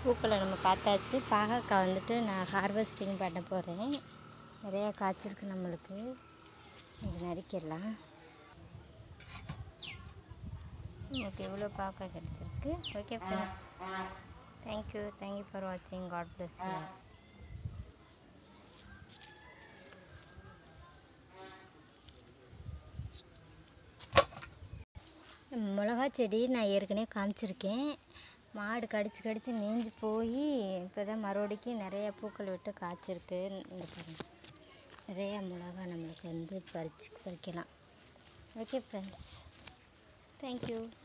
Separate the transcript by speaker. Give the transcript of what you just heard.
Speaker 1: பூக்களை நம்ம பார்த்தாச்சு பாகக்காய் வந்துட்டு நான் ஹார்வெஸ்டிங் பண்ண போகிறேன் நிறையா காய்ச்சிருக்கு நம்மளுக்கு இது நறுக்கிடலாம் நமக்கு எவ்வளோ பாவக்காய் கிடச்சிருக்கு okay friends thank you thank you for வாட்சிங் காட் பிளஸ் யூ மிளகா செடி நான் ஏற்கனவே காமிச்சிருக்கேன் மாடு கடிச்சு கடிச்சு மேய்ஞ்சு போய் இப்போ தான் மறுபடிக்கும் நிறைய பூக்கள் விட்டு காய்ச்சிருக்கு இந்த பாருங்க நிறையா மிளகா நம்மளுக்கு வந்து பறிச்சு பறிக்கலாம் ஓகே ஃப்ரெண்ட்ஸ் தேங்க்யூ